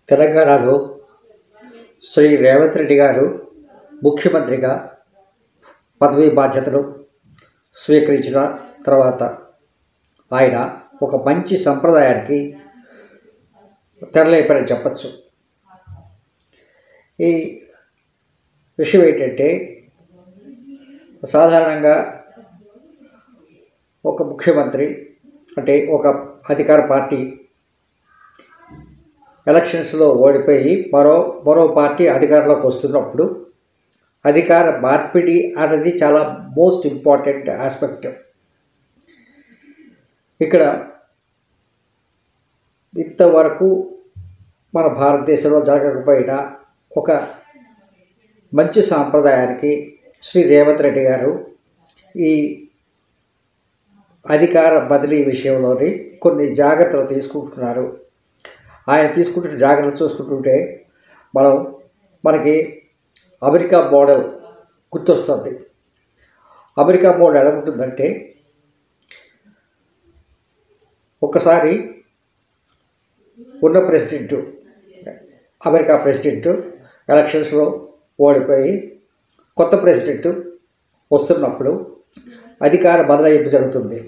తెలంగాణలో శ్రీ రేవంత్ రెడ్డి గారు ముఖ్యమంత్రిగా పదవీ బాధ్యతలు స్వీకరించిన తర్వాత ఆయన ఒక మంచి సంప్రదాయానికి తెరలేపారని చెప్పచ్చు ఈ విషయం ఏంటంటే సాధారణంగా ఒక ముఖ్యమంత్రి అంటే ఒక అధికార పార్టీ ఎలక్షన్స్లో ఓడిపోయి మరో మరో పార్టీ అధికారంలోకి వస్తున్నప్పుడు అధికార మార్పిడి అనేది చాలా మోస్ట్ ఇంపార్టెంట్ ఆస్పెక్ట్ ఇక్కడ ఇంతవరకు మన భారతదేశంలో జరగకపోయినా ఒక మంచి సాంప్రదాయానికి శ్రీ రేవంత్ రెడ్డి గారు ఈ అధికార బదిలీ విషయంలోని కొన్ని జాగ్రత్తలు తీసుకుంటున్నారు ఆయన తీసుకుంటున్న జాగ్రత్తలు చూసుకుంటుంటే మనం మనకి అమెరికా మోడల్ గుర్తొస్తుంది అమెరికా మోడల్ ఎలా ఉంటుందంటే ఒకసారి ఉన్న ప్రెసిడెంట్ అమెరికా ప్రెసిడెంట్ ఎలక్షన్స్లో ఓడిపోయి కొత్త ప్రెసిడెంట్ వస్తున్నప్పుడు అధికార బదలాయింపు జరుగుతుంది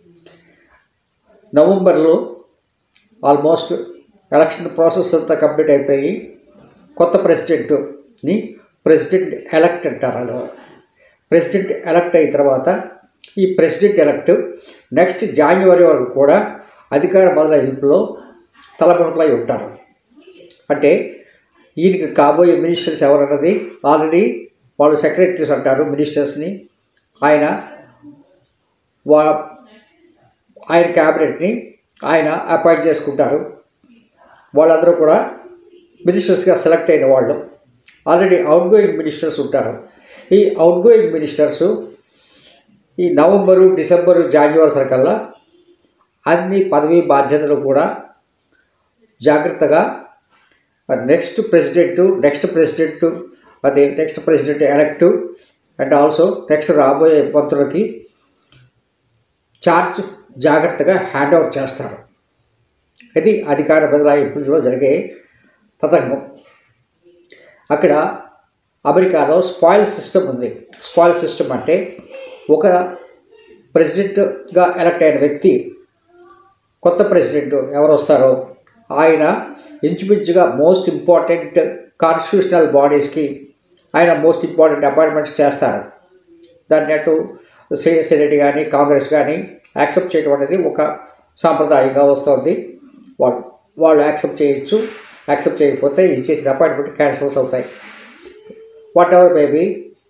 నవంబర్లో ఆల్మోస్ట్ ఎలక్షన్ ప్రాసెస్ అంతా కంప్లీట్ అయిపోయి కొత్త ప్రెసిడెంట్ని ప్రెసిడెంట్ ఎలక్ట్ అంటారు అలా ప్రెసిడెంట్ ఎలక్ట్ అయిన తర్వాత ఈ ప్రెసిడెంట్ ఎలక్ట్ నెక్స్ట్ జాన్యువరి వరకు కూడా అధికార బదలాయింపులో తలపొంపులై ఉంటారు అంటే ఈయనకి కాబోయే మినిస్టర్స్ ఎవరన్నది ఆల్రెడీ వాళ్ళు సెక్రటరీస్ అంటారు మినిస్టర్స్ని ఆయన వా ఆయన క్యాబినెట్ని ఆయన అపాయింట్ చేసుకుంటారు వాళ్ళందరూ కూడా మినిస్టర్స్గా సెలెక్ట్ అయిన వాళ్ళు ఆల్రెడీ అవుట్ గోయింగ్ మినిస్టర్స్ ఉంటారు ఈ అవుట్ గోయింగ్ మినిస్టర్స్ ఈ నవంబరు డిసెంబరు జాన్యువరి సరికల్లా అన్ని పదవీ బాధ్యతలు కూడా జాగ్రత్తగా నెక్స్ట్ ప్రెసిడెంట్ నెక్స్ట్ ప్రెసిడెంట్ అదే next president elect and also next రాబోయే మంత్రులకి చార్జ్ జాగ్రత్తగా హ్యాండ్ ఓవర్ చేస్తారు ఇది అధికార బదలాయింపులో జరిగే తతంగం అక్కడ అమెరికాలో స్పాయిల్ సిస్టమ్ ఉంది స్పాయిల్ సిస్టమ్ అంటే ఒక ప్రెసిడెంట్గా ఎలక్ట్ అయిన వ్యక్తి కొత్త ప్రెసిడెంట్ ఎవరు వస్తారో ఆయన ఇంచుమించుగా మోస్ట్ ఇంపార్టెంట్ కాన్స్టిట్యూషనల్ బాడీస్కి ఆయన మోస్ట్ ఇంపార్టెంట్ అపాయింట్మెంట్స్ చేస్తారు దాన్ని అటు సెనెట్ కానీ కాంగ్రెస్ కానీ యాక్సెప్ట్ చేయడం అనేది ఒక సాంప్రదాయంగా వస్తుంది వాళ్ళు వాళ్ళు యాక్సెప్ట్ చేయొచ్చు యాక్సెప్ట్ చేయకపోతే ఇచ్చేసిన అపాయింట్మెంట్ క్యాన్సిల్స్ అవుతాయి వాట్ ఎవర్ మేబీ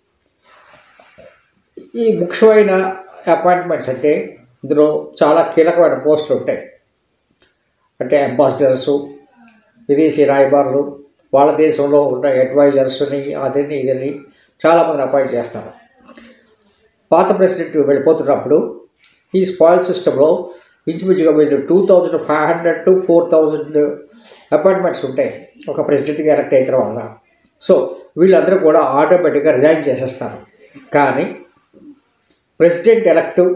ఈ ముఖ్యమైన అపాయింట్మెంట్స్ అంటే ఇందులో చాలా కీలకమైన పోస్టులు ఉంటాయి అంటే అంబాసిడర్సు విదేశీ రాయబారులు వాళ్ళ దేశంలో ఉన్న అడ్వైజర్స్ని అదని ఇదని చాలామందిని అపాయింట్ చేస్తారు పాత ప్రెసిడెంట్ వెళ్ళిపోతున్నప్పుడు ఈ స్పాయిల్ సిస్టంలో ఇంచుమించుగా వీళ్ళు two thousand five hundred to four thousand appointments ఉంటాయి ఒక ప్రెసిడెంట్గా ఎలక్ట్ అయిన తర్వాత సో వీళ్ళందరూ కూడా ఆటోమేటిక్గా రిజైన్ చేసేస్తారు కానీ ప్రెసిడెంట్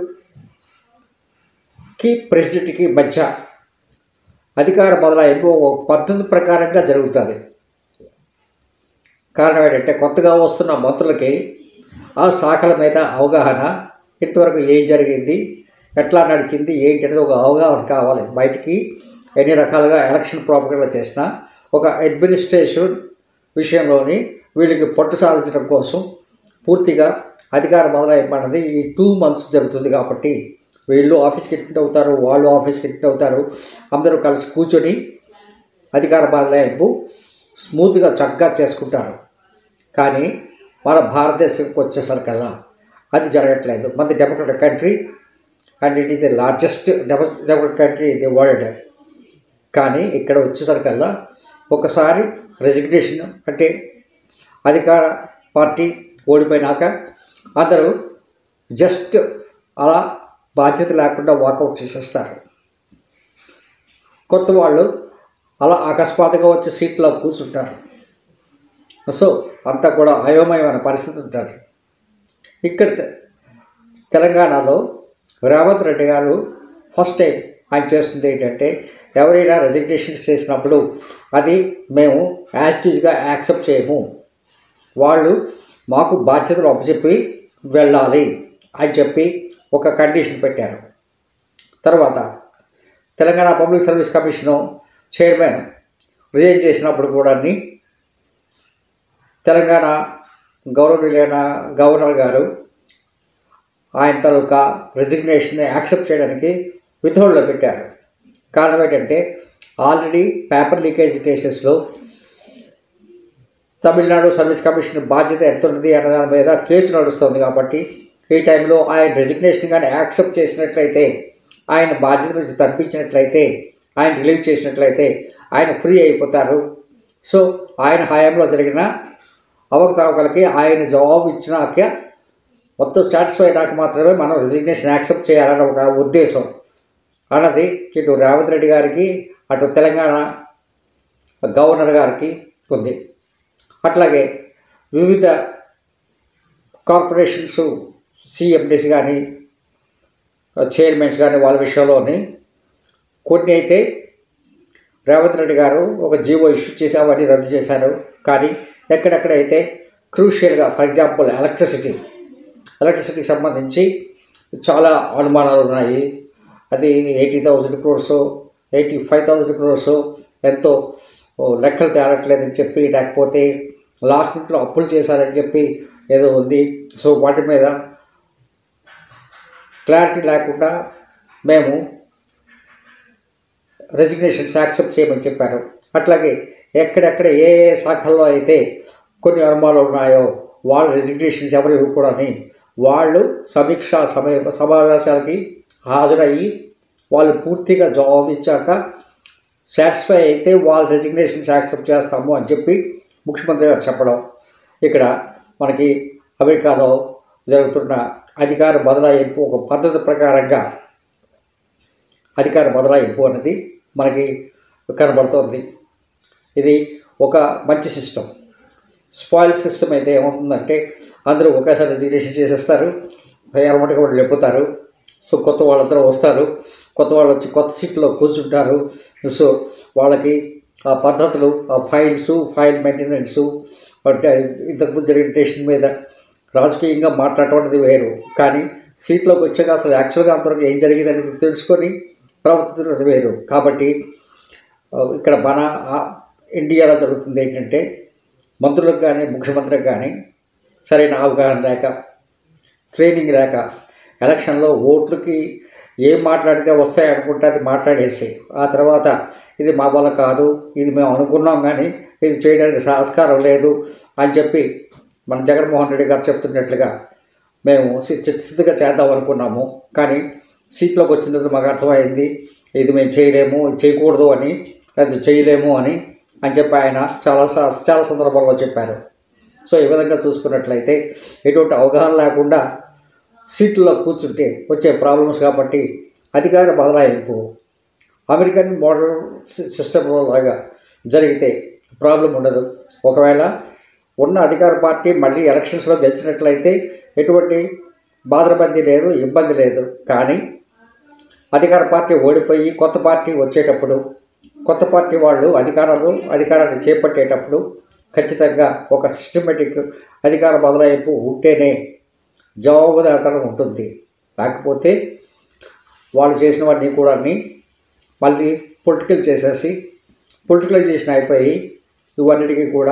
ఎలక్ట్కి ప్రెసిడెంట్కి మధ్య అధికార బదలాయింపు ఒక పద్ధతి ప్రకారంగా జరుగుతుంది కారణం ఏంటంటే కొత్తగా వస్తున్న మంత్రులకి ఆ శాఖల మీద అవగాహన ఇంతవరకు ఏం జరిగింది ఎట్లా నడిచింది ఏంటి అనేది ఒక అవగాహన కావాలి బయటికి ఎన్ని రకాలుగా ఎలక్షన్ ప్రాపర్గా చేసినా ఒక అడ్మినిస్ట్రేషన్ విషయంలోని వీళ్ళకి పట్టు సాధించడం కోసం పూర్తిగా అధికార మొదలైపు అన్నది ఈ టూ మంత్స్ జరుగుతుంది కాబట్టి వీళ్ళు ఆఫీస్కి ఎట్టింట్ అవుతారు వాళ్ళు ఆఫీస్కి ఎట్టింట్ అవుతారు అందరూ కలిసి కూర్చొని అధికార బదలాయింపు స్మూత్గా చక్కగా చేసుకుంటారు కానీ మన భారతదేశంకి వచ్చేసరికల్లా అది జరగట్లేదు మన democratic country and it is the largest democratic country in the world కానీ ఇక్కడ వచ్చేసరికల్లా ఒకసారి రెసిగ్నేషన్ అంటే అధికార పార్టీ ఓడిపోయినాక అందరూ జస్ట్ అలా బాధ్యత లేకుండా వాకౌట్ చేసేస్తారు కొత్త వాళ్ళు అలా అకస్మాత్తుగా వచ్చి సీట్లో కూర్చుంటారు సో అంతా కూడా అయోమయమైన పరిస్థితి ఉంటారు ఇక్కడ తె- తెలంగాణలో రేవంత్ రెడ్డి గారు ఫస్ట్ టైం ఆయన చేస్తుంది ఏంటంటే ఎవరైనా రెజిగ్నేషన్ చేసినప్పుడు అది మేము యాస్టీజ్గా యాక్సెప్ట్ చేయము వాళ్ళు మాకు బాధ్యతలు అప్పచెప్పి వెళ్ళాలి అని చెప్పి ఒక కండిషన్ పెట్టారు తర్వాత Telangana public service commission chairman resign చేసినప్పుడు కూడా తెలంగాణ గౌరవనీయులైన గవర్నర్ గారు ఆయన తాలూకా రెసిగ్నేషన్ని యాక్సెప్ట్ చేయడానికి విథోల్డ్లో పెట్టారు కారణం ఏంటంటే ఆల్రెడీ పేపర్ లీకేజ్ కేసెస్లో తమిళనాడు సర్వీస్ కమిషన్ బాధ్యత ఎంత ఉన్నది అన్న దాని మీద కేసు నడుస్తుంది కాబట్టి ఈ టైంలో ఆయన రెసిగ్నేషన్ కానీ యాక్సెప్ట్ చేసినట్లయితే ఆయన బాధ్యత నుంచి తప్పించినట్లయితే ఆయన రిలీవ్ చేసినట్లయితే ఆయన ఫ్రీ అయిపోతారు సో ఆయన హయాంలో జరిగిన అవకతవకలకి ఆయన జవాబు ఇచ్చినాక మొత్తం సాటిస్ఫై అయినాక మాత్రమే మనం రిజిగ్నేషన్ యాక్సెప్ట్ చేయాలన్న ఒక ఉద్దేశం అన్నది ఇటు రేవంత్ రెడ్డి గారికి అటు తెలంగాణ గవర్నర్ గారికి ఉంది అట్లాగే వివిధ కార్పొరేషన్స్ సిఎండిస్ కానీ చైర్మన్స్ కానీ వాళ్ళ విషయంలోని కొన్ని అయితే రేవంత్ రెడ్డి గారు ఒక జీవో ఇష్యూ చేసి అవన్నీ రద్దు చేశారు కానీ ఎక్కడెక్కడైతే క్రూషియల్గా ఫర్ ఎగ్జాంపుల్ ఎలక్ట్రిసిటీ ఎలక్ట్రిసిటీకి సంబంధించి చాలా అనుమానాలు ఉన్నాయి అది eighty thousand crores eighty five thousand crores ఎంతో ఓ, లెక్కలు తేలట్లేదని చెప్పి లేకపోతే లాస్ట్ మినిట్లో అప్పులు చేశారని చెప్పి ఏదో ఉంది సో వాటి మీద క్లారిటీ లేకుండా మేము రెసిగ్నేషన్స్ యాక్సెప్ట్ చేయమని చెప్పారు అట్లాగే ఎక్కడెక్కడ ఏ ఏ శాఖల్లో అయితే కొన్ని అనుమానాలు ఉన్నాయో వాళ్ళ రెసిగ్నేషన్స్ ఎవరు ఇవ్వకూడని వాళ్ళు సమీక్ష సమయ సమావేశాలకి హాజరయ్యి వాళ్ళు పూర్తిగా జవాబు ఇచ్చాక సాటిస్ఫై అయితే వాళ్ళ రెసిగ్నేషన్స్ యాక్సెప్ట్ చేస్తాము అని చెప్పి ముఖ్యమంత్రి గారు చెప్పడం ఇక్కడ మనకి అమెరికాలో జరుగుతున్న అధికార బదలాయింపు ఒక పద్ధతి ప్రకారంగా అధికార బదలాయింపు అనేది మనకి కనబడుతోంది ఇది ఒక మంచి సిస్టమ్ స్పాయిల్ సిస్టమ్ అయితే ఏమవుతుందంటే అందరూ ఒకేసారి రిజిగ్నేషన్ చేసేస్తారు ఎరమటిగా వాళ్ళు లేపుతారు సో కొత్త వాళ్ళందరూ వస్తారు కొత్త వాళ్ళు వచ్చి కొత్త సీట్లో కూర్చుంటారు సో వాళ్ళకి ఆ పద్ధతులు ఆ ఫైల్స్ ఫైల్ మెయింటెనెన్స్ అంటే ఇంతకుముందు జరిగిన టెస్ట్ మీద రాజకీయంగా మాట్లాడటం అనేది వేరు కానీ సీట్లోకి వచ్చాక అసలు యాక్చువల్గా అంతవరకు ఏం జరిగింది అనేది తెలుసుకొని ప్రవర్తించడం వేరు కాబట్టి ఆ, ఇక్కడ మన ఆ, ఇండియాలో జరుగుతుంది ఏంటంటే మంత్రులకు కానీ ముఖ్యమంత్రికి కానీ సరైన అవగాహన లేక ట్రైనింగ్ లేక ఎలక్షన్లో ఓట్లకి ఏం మాట్లాడితే వస్తాయి అనుకుంటే అది మాట్లాడేసి ఆ తర్వాత ఇది మా వల్ల కాదు ఇది మేము అనుకున్నాం కానీ ఇది చేయడానికి ఆస్కారం లేదు అని చెప్పి మన జగన్మోహన్ రెడ్డి గారు చెప్తున్నట్లుగా మేము సి- చిత్తశుద్ధిగా చేద్దాం అనుకున్నాము కానీ సీట్లోకి వచ్చిన తర్వాత మాకు అర్థమైంది ఇది మేము చేయలేము ఇది చేయకూడదు అని అది చేయలేము అని అని చెప్పి ఆయన చాలా స- చాలా సందర్భాల్లో చెప్పారు సో ఈ విధంగా చూసుకున్నట్లయితే ఎటువంటి అవగాహన లేకుండా సీట్లలో కూర్చుంటే వచ్చే ప్రాబ్లమ్స్ కాబట్టి అధికార బదలాయింపు అమెరికన్ మోడల్ సి- సిస్టంలో లాగా జరిగితే ప్రాబ్లం ఉండదు ఒకవేళ ఉన్న అధికార పార్టీ మళ్ళీ ఎలక్షన్స్లో గెలిచినట్లయితే ఎటువంటి బాధరబంది లేదు ఇబ్బంది లేదు కానీ అధికార పార్టీ ఓడిపోయి కొత్త పార్టీ వచ్చేటప్పుడు కొత్త పార్టీ వాళ్ళు అధికారాలు అధికారాన్ని చేపట్టేటప్పుడు ఖచ్చితంగా ఒక సిస్టమేటిక్ అధికార బదలాయింపు ఉంటేనే జవాబుదారితనం ఉంటుంది లేకపోతే వాళ్ళు చేసినవన్నీ కూడా మళ్ళీ పొలిటికల్ చేసేసి పొలిటికలైజేషన్ అయిపోయి ఇవన్నిటికీ కూడా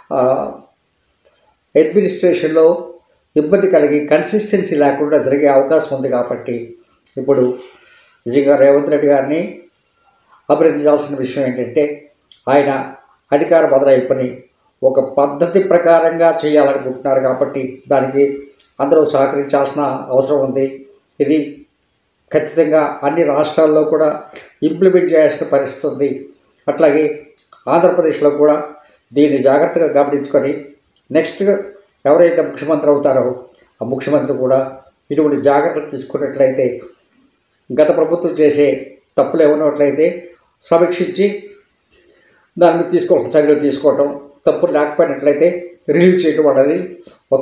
అడ్మినిస్ట్రేషన్లో ఇబ్బంది కలిగి కన్సిస్టెన్సీ లేకుండా జరిగే అవకాశం ఉంది కాబట్టి ఇప్పుడు నిజంగా రేవంత్ రెడ్డి గారిని అభినందించాల్సిన విషయం ఏంటంటే ఆయన అధికార బదలాయింపుని ఒక పద్ధతి ప్రకారంగా చేయాలనుకుంటున్నారు కాబట్టి దానికి అందరూ సహకరించాల్సిన అవసరం ఉంది ఇది ఖచ్చితంగా అన్ని రాష్ట్రాల్లో కూడా ఇంప్లిమెంట్ చేయాల్సిన పరిస్థితి ఉంది అట్లాగే ఆంధ్రప్రదేశ్లో కూడా దీన్ని జాగ్రత్తగా గమనించుకొని నెక్స్ట్ ఎవరైతే ముఖ్యమంత్రి అవుతారో ఆ ముఖ్యమంత్రి కూడా ఇటువంటి జాగ్రత్తలు తీసుకున్నట్లయితే గత ప్రభుత్వం చేసే తప్పులు ఏమన్నట్లయితే సమీక్షించి దాని మీద తీసుకోవాల్సిన చర్యలు తీసుకోవటం తప్పులు లేకపోయినట్లయితే రిలీవ్ చేయటం అనేది ఒక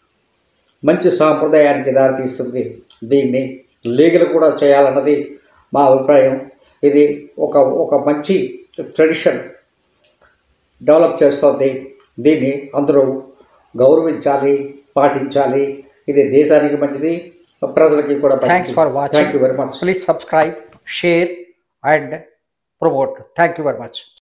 మంచి సాంప్రదాయానికి దారితీస్తుంది దీన్ని లీగల్ కూడా చేయాలన్నది మా అభిప్రాయం ఇది ఒక ఒక మంచి ట్రెడిషన్ డెవలప్ చేస్తుంది దీన్ని అందరూ గౌరవించాలి పాటించాలి ఇది దేశానికి మంచిది ప్రజలకి కూడా Thanks for watching. Thank you very much Please subscribe, share, and promote. Thank you very much.